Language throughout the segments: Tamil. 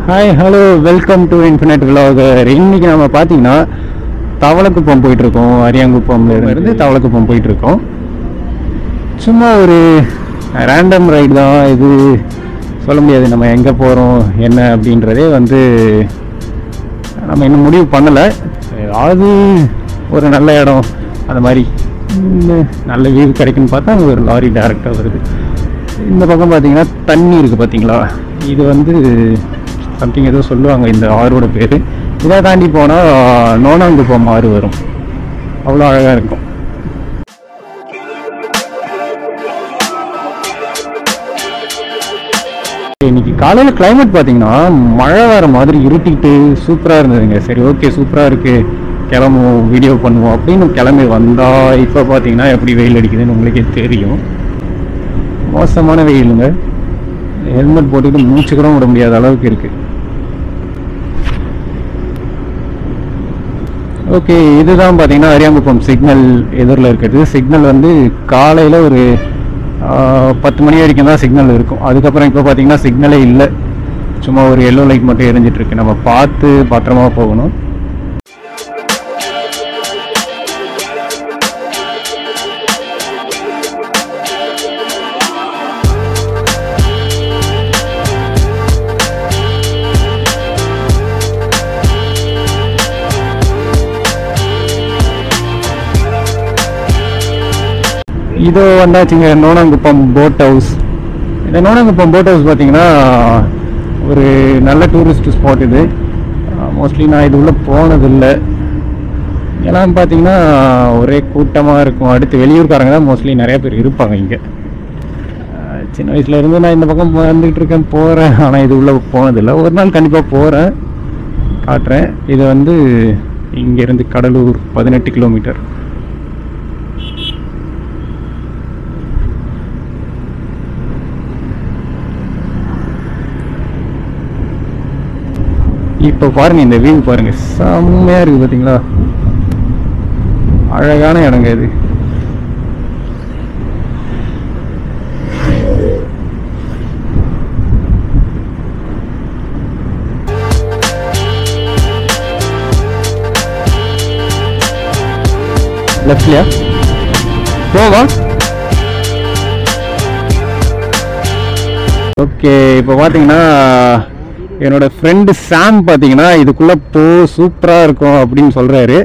Hi hello welcome to infinite vlogger இன்னைக்கு நம்ம பார்த்தீங்கன்னா தவளக்குப்பம் போயிட்டு இருக்கோம் அரியாங்குப்பம்ல இருந்து தவளக்குப்பம் போயிட்டு இருக்கோம் சும்மா ஒரு ரேண்டம் ரைடு தான் இது சொல்ல முடியாது நம்ம எங்கே போகிறோம் என்ன அப்படின்றதே வந்து நம்ம இன்னும் முடிவு பண்ணலை ஏதாவது ஒரு நல்ல இடம் அந்த மாதிரி ம், நல்ல வியூ கிடைக்குன்னு பார்த்தா அங்க ஒரு லாரி டேரெக்டாக வருது இந்த பக்கம் பார்த்தீங்கன்னா தண்ணி இருக்குது பார்த்தீங்களா இது வந்து சம்திங் ஏதோ சொல்லுவாங்க இந்த ஆறோட பேர் இதை தாண்டி போனால் நோனாங்குப்பம் ஆறு வரும் அவ்வளோ அழகாக இருக்கும் இன்னைக்கு காலையில் climate பார்த்தீங்கன்னா மழை வர மாதிரி இருட்டிட்டு சூப்பராக இருந்ததுங்க சரி ஓகே சூப்பராக இருக்கு கிளம்புவோம் வீடியோ பண்ணுவோம் அப்படின்னு கிளம்பி வந்தா இப்போ பார்த்தீங்கன்னா எப்படி வெயில் அடிக்குதுன்னு உங்களுக்கே தெரியும் மோசமான வெயிலுங்க ஹெல்மெட் போட்டுட்டு மூச்சு கூட விட முடியாத அளவுக்கு இருக்கு ஓகே இதுதான் பார்த்தீங்கன்னா அரியாங்குப்பம் சிக்னல் எதிரில் இருக்கிறது சிக்னல் வந்து காலையில் ஒரு ஆஹ், பத்து மணி வரைக்கும் தான் சிக்னல் இருக்கும் அதுக்கப்புறம் இப்போ பார்த்தீங்கன்னா சிக்னலே இல்லை சும்மா ஒரு எல்லோ லைட் மட்டும் எரிஞ்சிட்டு இருக்கு நம்ம பார்த்து பத்திரமா போகணும் இதோ வந்தாச்சுங்க நோனாங்குப்பம் போட் ஹவுஸ் இந்த நோனாங்குப்பம் போட் ஹவுஸ் பார்த்தீங்கன்னா ஒரு நல்ல டூரிஸ்ட் ஸ்பாட் இது மோஸ்ட்லி நான் இது உள்ளே போனதில்லை எல்லாம் பார்த்தீங்கன்னா ஒரே கூட்டமாக இருக்கும் அடுத்து வெளியூர்காரங்க தான் மோஸ்ட்லி நிறைய பேர் இருப்பாங்க இங்கே சின்ன வயசுல இருந்து நான் இந்த பக்கம் வந்துகிட்டு இருக்கேன் போகிறேன் ஆனால் இது உள்ளே போனதில்லை ஒரு நாள் கண்டிப்பாக போகிறேன் காட்டுறேன் இது வந்து இங்கேருந்து கடலூர் பதினெட்டு கிலோமீட்டர் இப்போ பாருங்க இந்த வியூ பாருங்க செம்மையா இருக்கு பாத்தீங்களா அழகான இடங்க இது லெஃப்ட்லயா போவா ஓகே இப்போ பார்த்தீங்கன்னா என்னோட ஃப்ரெண்டு சாம் பார்த்தீங்கன்னா இதுக்குள்ளே போ சூப்பராக இருக்கும் அப்படின்னு சொல்கிறாரு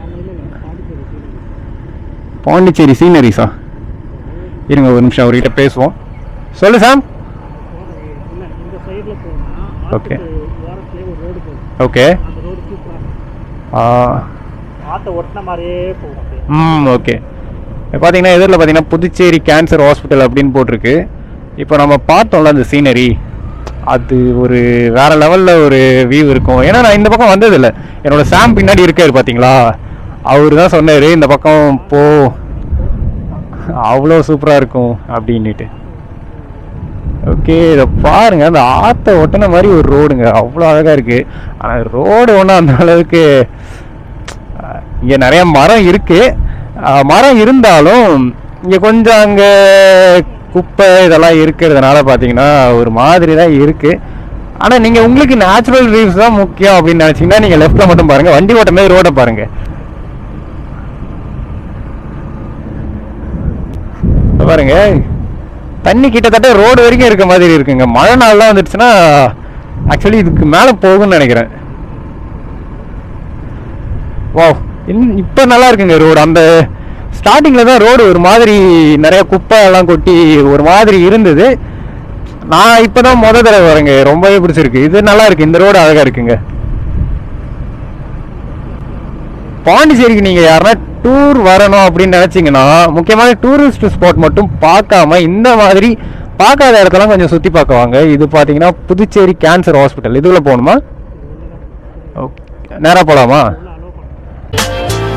பாண்டிச்சேரி சீனரிஸா இருங்க ஒரு நிமிஷம் அவர்கிட்ட பேசுவோம் சொல்லு சாம் இந்த சைடில் போனால் Okay. ஓரத்துலேயே ஒரு ரோடு போகும் ஓகே அந்த ரோடு சூப்பராக ஆற்றை ஒட்டின மாதிரியே போகும் அப்படியே ம் ஓகே பார்த்தீங்கன்னா எதிரில் பார்த்தீங்கன்னா புதுச்சேரி கேன்சர் ஹாஸ்பிட்டல் அப்படின்னு போட்டிருக்கு இப்போ நம்ம பார்த்தோம்ல அந்த சீனரி அது ஒரு வேற லெவலில் ஒரு வியூ இருக்கும் ஏன்னா நான் இந்த பக்கம் வந்ததில்லை என்னோட சாம் பின்னாடி இருக்காரு பார்த்தீங்களா அவர் தான் சொன்னார் இந்த பக்கம் போ அவ்வளோ சூப்பராக இருக்கும் அப்படின்னுட்டு ஓகே இதை பாருங்க அந்த ஆற்ற ஒட்டின மாதிரி ஒரு ரோடுங்க அவ்வளோ அழகாக இருக்குது ஆனால் ரோடு ஒன்றும் அந்த அளவுக்கு இங்கே நிறைய மரம் இருக்கு அஹ் மரம் இருந்தாலும் இங்கே கொஞ்சம் அங்கே குப்பை இதெல்லாம் இருக்கிறதுனால பார்த்தீங்கன்னா ஒரு மாதிரி தான் இருக்கு ஆனால் நீங்கள் உங்களுக்கு நேச்சுரல் வியூஸ் தான் முக்கியம் அப்படின்னு நினச்சிங்கன்னா நீங்கள் லெஃப்ட்டில் மட்டும் பாருங்கள் வண்டி ஓட்டும் போது ரோடை பாருங்க இப்ப பாருங்க தண்ணி கிட்டத்தட்ட ரோடு வரைக்கும் இருக்க மாதிரி இருக்குங்க மழை நாள்லாம் வந்துடுச்சுன்னா ஆக்சுவலி இதுக்கு மேலே போகும்னு நினைக்கிறேன் வா இப்போ நல்லா இருக்குங்க ரோடு அந்த ஸ்டார்டிங்கில் தான் ரோடு ஒரு மாதிரி நிறைய குப்பை எல்லாம் கொட்டி ஒரு மாதிரி இருந்தது நான் இப்போ தான் முத தடவை வரேங்க ரொம்பவே பிடிச்சிருக்கு இது நல்லா இருக்கு இந்த ரோடு அழகாக இருக்குங்க பாண்டிச்சேரிக்கு நீங்கள் யாருன்னா டூர் வரணும் அப்படின்னு நினச்சிங்கன்னா முக்கியமான டூரிஸ்ட் ஸ்பாட் மட்டும் பார்க்காம இந்த மாதிரி பார்க்காத இடத்தெல்லாம் கொஞ்சம் சுற்றி பார்க்க வாங்க இது பார்த்தீங்கன்னா புதுச்சேரி கேன்சர் ஹாஸ்பிட்டல் இதுக்குள்ளே போகணுமா ஓகே நேராக போகலாமா அலோவ் பண்ணும்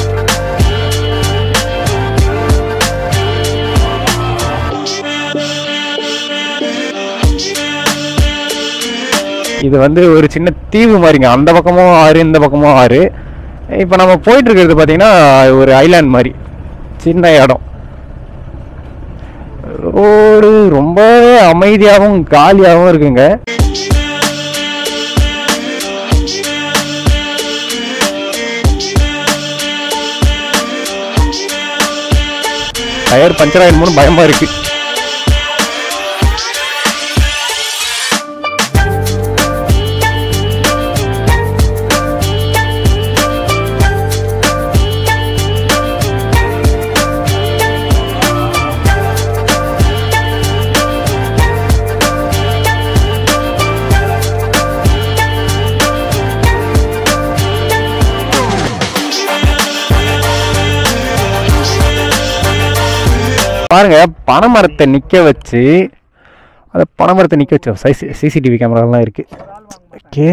இது வந்து ஒரு சின்ன தீவு மாதிரிங்க அந்த பக்கமும் ஆறு இந்த பக்கமும் ஆறு இப்போ நம்ம போயிட்டு இருக்கிறது பார்த்தீங்கன்னா ஒரு ஐலாண்ட் மாதிரி சின்ன இடம் ரோடு ரொம்பவே அமைதியாகவும் காலியாகவும் இருக்குங்க டயர் பஞ்சர் ஆயிடுமோன்னு பயமாக இருக்குது பாருங்க பனைமரத்தை நிற்க வச்சு அந்த பனைமரத்தை நிற்க வச்சு சிசிடிவி கேமராலாம் இருக்குது ஓகே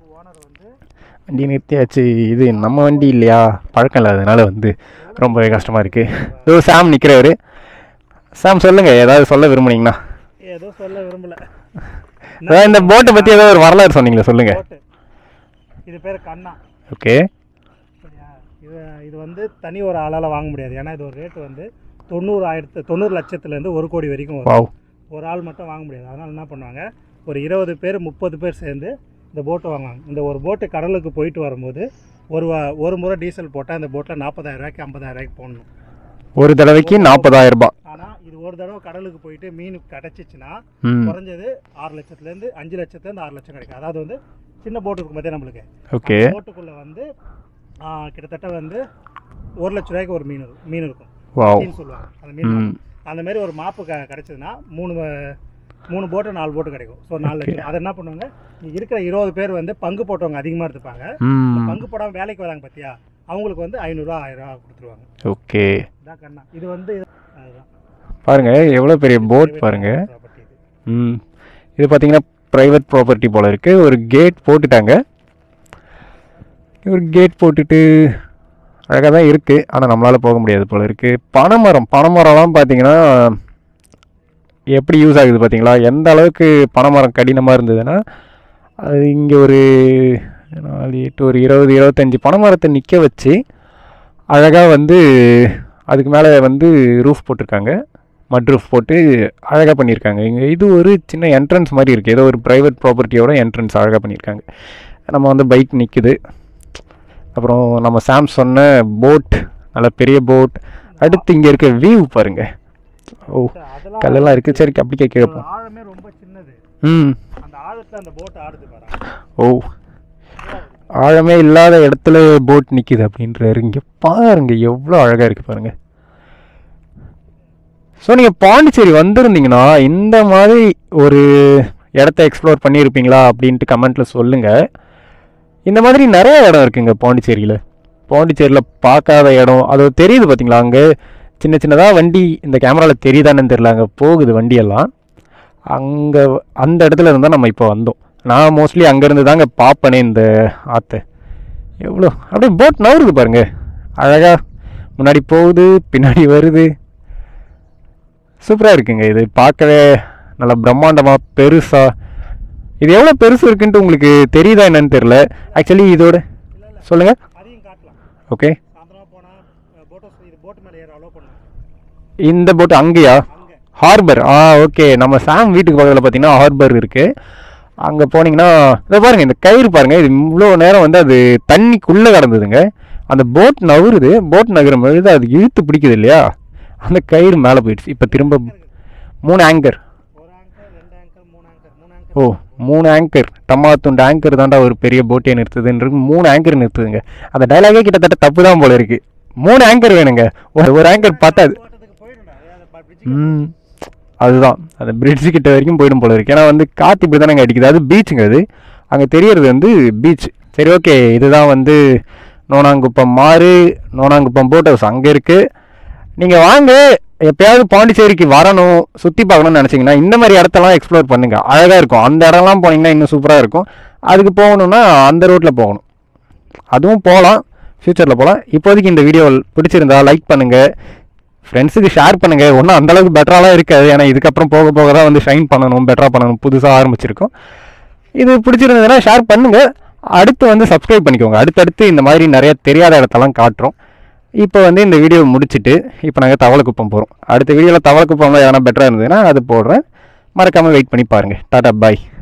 வண்டி நிறுத்தியாச்சு இது நம்ம வண்டி இல்லையா பழக்கம் இல்லாததுனால வந்து ரொம்பவே கஷ்டமாக இருக்குது இதோ சாம் நிற்கிறவர் சாம் சொல்லுங்கள் ஏதாவது சொல்ல விரும்புனீங்கன்னா ஏதோ சொல்ல விரும்பல அதாவது இந்த போட்டை பற்றி ஏதோ ஒரு வரலாறு சொன்னீங்களே சொல்லுங்கள் போட்டு இது பேர் கண்ணா ஓகே சரியா இது இது வந்து தனி ஒரு ஆளால் வாங்க முடியாது ஏன்னா இது ஒரு ரேட்டு வந்து தொண்ணூறு ஆயிரத்து தொண்ணூறு லட்சத்துலேருந்து ஒரு கோடி வரைக்கும் வரும் வாவ் ஒரு ஆள் மட்டும் வாங்க முடியாது அதனால் என்ன பண்ணுவாங்க ஒரு இருபது பேர் முப்பது பேர் சேர்ந்து இந்த போட்டு வாங்குவாங்க இந்த ஒரு போட்டு கடலுக்கு போயிட்டு வரும்போது ஒரு வா- ஒரு முறை டீசல் போட்டால் இந்த போட்டில் நாற்பதாயிரம் ரூபாய்க்கு ஐம்பதாயிரம் ரூபாய்க்கு போடணும் ஒரு தடவைக்கு நாற்பதாயிரம் ரூபாய் ஆனால் இது ஒரு தடவை கடலுக்கு போயிட்டு மீன் கிடச்சிச்சின்னா ம் குறைஞ்சது ஆறு லட்சத்துலேருந்து அஞ்சு லட்சத்துலேருந்து ஆறு லட்சம் கிடைக்கும் அதாவது வந்து சின்ன போட்டு இருக்கும் பார்த்தே நம்மளுக்கு ஓகே போட்டுக்குள்ளே வந்து ஆ, கிட்டத்தட்ட வந்து ஒரு லட்ச ரூபாய்க்கு ஒரு மீன் இருக்கும் மீன் இருக்கும் வாவ் மீன் சொல்லுவாங்க அந்த மீன் ம் மாப்பு. அந்த மாதிரி ஒரு மாப்பு க கிடச்சதுன்னா மூணு வ- மூணு போட்டு நாலு போட்டு கிடைக்கும் ஸோ நாலு லட்சம் அதை என்ன பண்ணுவாங்க இங்க இருக்கிற இருபது பேர் வந்து பங்கு போட்டவங்க அதிகமாக எடுத்துப்பாங்க இந்த ம் பங்கு போடாமல் வேலைக்கு வராங்க பார்த்தியா அவங்களுக்கு வந்து ஐநூறுரூவா ஆயிரம் ரூபா கொடுத்துருவாங்க ஓகே இதான் கண்ணா இது வந்து இது- அதுதான் பாருங்க எவ்வளோ பெரிய போட் பாருங்க property இது. ம் இது பார்த்தீங்கன்னா ப்ரைவேட் ப்ராப்பர்ட்டி போல இருக்கு ஒரு கேட் போட்டுட்டாங்க ஒரு கேட் போட்டுட்டு அழகாக தான் இருக்குது ஆனால் நம்மளால் போக முடியாது போல இருக்குது பனைமரம் பனைமரம்லாம் பார்த்தீங்கன்னா எப்படி யூஸ் ஆகுது பார்த்தீங்களா எந்த அளவுக்கு பனைமரம் கடினமாக இருந்ததுன்னா அது இங்கே ஒரு நாலு எட்டு ஒரு இருபது இருபத்தஞ்சி பனைமரத்தை நிற்க வச்சு அழகாக வந்து அதுக்கு மேலே வந்து ரூஃப் போட்டிருக்காங்க மட் ரூஃப் போட்டு அழகாக பண்ணியிருக்காங்க இங்கே இது ஒரு சின்ன என்ட்ரன்ஸ் மாதிரி இருக்குது ஏதோ ஒரு ப்ரைவேட் ப்ராப்பர்ட்டியோட என்ட்ரன்ஸ் அழகாக பண்ணியிருக்காங்க நம்ம வந்து பைக் நிற்குது அப்புறம் நம்ம சாம் சொன்ன போட் நல்ல பெரிய போட் அடுத்து இங்கே இருக்க வியூ பாருங்க ஓ சரி, அதெல்லாம் கல்லெல்லாம் இருக்குது சரி அப்படி இதோட கேட்போம் ஆழமே ரொம்ப சின்னது ம் அந்த ஆழத்தில் அந்த போட் ஆடுது பாரு ஓ ஆழமே இல்லாத இடத்துல போட் நிற்கிது அப்படின்றாரு இங்கே பாருங்க எவ்வளோ அழகாக இருக்குது பாருங்க ஸோ நீங்கள் பாண்டிச்சேரி வந்திருந்தீங்கன்னா இந்த மாதிரி ஒரு இடத்த எக்ஸ்ப்ளோர் பண்ணியிருப்பீங்களா அப்படின்ட்டு கமெண்ட்டில் சொல்லுங்கள் இந்த மாதிரி நிறைய இடம் இருக்குங்க பாண்டிச்சேரியில் பாண்டிச்சேரியில் பார்க்காத இடம் அது தெரியுது பார்த்தீங்களா அங்கே சின்ன சின்னதாக வண்டி இந்த கேமராவில் தெரியுதான்னு தெரியல அங்கே போகுது வண்டியெல்லாம் அங்கே அந்த இடத்துல இருந்தால் நம்ம இப்போ வந்தோம் நான் மோஸ்ட்லி அங்கேருந்து தாங்க பார்ப்பனே இந்த ஆற்றை எவ்வளோ அப்படியே போட் நவருது பாருங்க அழகாக முன்னாடி போகுது பின்னாடி வருது சூப்பராக இருக்குங்க இது பார்க்கவே நல்லா பிரம்மாண்டமாக பெருசாக இது எவ்வளோ பெருசு இருக்குன்ட்டு உங்களுக்கு தெரியுதா என்னன்னு தெரில ஆக்சுவலி இதோட இல்லை இல்லை சொல்லுங்கள் அதையும் காட்டலாம் ஓகே சாயந்தரமா போனால் போட்டோ இது போட்டு மேலே ஏற அலோவ் பண்ணுவாங்க இந்த போட்டு அங்கேயா அங்கே ஹார்பர் ஆ ஓகே நம்ம சாம் வீட்டுக்கு பக்கத்தில் பார்த்தீங்கன்னா ஹார்பர் இருக்குது அங்கே போனீங்கன்னா இதை பாருங்கள் இந்த கயிறு பாருங்கள் இது இவ்வளோ நேரம் வந்து அது தண்ணிக்குள்ளே கிடந்ததுங்க அந்த போட் நவுறுது போட் நகரும் பொழுது அது இழுத்து பிடிக்குது இல்லையா அந்த கயிறு மேலே போயிடுச்சு இப்போ திரும்ப மூணு ஆங்கர் ஒரு ஆங்கர் ரெண்டு ஆங்கர் மூணு ஆங்கர் மூணு ஆங்கர் ஓ மூணு ஆங்கர் டம்மாத்துண்டு ஆங்கர் தாண்டா ஒரு பெரிய போட்டே நிறுத்துதுன்றது மூணு ஆங்கர் நிறுத்துதுங்க அந்த டைலாகே கிட்டத்தட்ட தப்பு தான் போல இருக்கு மூணு ஆங்கர் வேணுங்க ஒரு- ஒரு ஆங்கர் பார்த்தாது தோட்டத்துக்கு போயிடும்டா அது பிரிட்ஜுக்கு ம் அதுதான் அந்த பிரிட்ஜு கிட்ட வரைக்கும் போயிடும் போல இருக்கு ஏன்னா வந்து காற்று இப்படி தானே அடிக்குது அது பீச்சுங்க அது அங்கே தெரியறது வந்து பீச் சரி ஓகே இதுதான் வந்து நோனாங்குப்பம் மாறு நோனாங்குப்பம் போட் ஹவுஸ் அங்கே இருக்குது நீங்கள் வாங்க எப்பயாவது பாண்டிச்சேரிக்கு வரணும் சுற்றி பார்க்கணும்னு நினச்சிங்கன்னா இந்த மாதிரி இடத்தெல்லாம் எக்ஸ்ப்ளோர் பண்ணுங்க அழகாக இருக்கும் அந்த இடம்லாம் போனீங்கன்னா இன்னும் சூப்பராக இருக்கும் அதுக்கு போகணுன்னா அந்த ரோட்டில் போகணும் அதுவும் போகலாம் ஃப்யூச்சரில் போகலாம் இப்போதைக்கு இந்த வீடியோ பிடிச்சிருந்தா லைக் பண்ணுங்கள் ஃப்ரெண்ட்ஸுக்கு ஷேர் பண்ணுங்கள் ஒன்றும் அந்தளவுக்கு பெட்டராலாம் இருக்காது ஏன்னா இதுக்கப்புறம் போக போக தான் வந்து ஷைன் பண்ணணும் பெட்டராக பண்ணணும் புதுசாக ஆரம்பிச்சிருக்கோம் இது பிடிச்சிருந்ததுன்னா ஷேர் பண்ணுங்கள் அடுத்து வந்து சப்ஸ்கிரைப் பண்ணிக்கோங்க அடுத்தடுத்து இந்த மாதிரி நிறைய தெரியாத இடத்தெல்லாம் காட்டுறோம் இப்போ வந்து இந்த வீடியோ முடிச்சுட்டு இப்போ நாங்கள் தவளைக்குப்பம் போகிறோம் அடுத்த வீடியோவில் தவளைக்குப்பம்லாம் எதனா பெட்டராக இருந்ததுன்னா அது போடுறேன் மறக்காமல் வெயிட் பண்ணி பாருங்கள் டாடா பாய்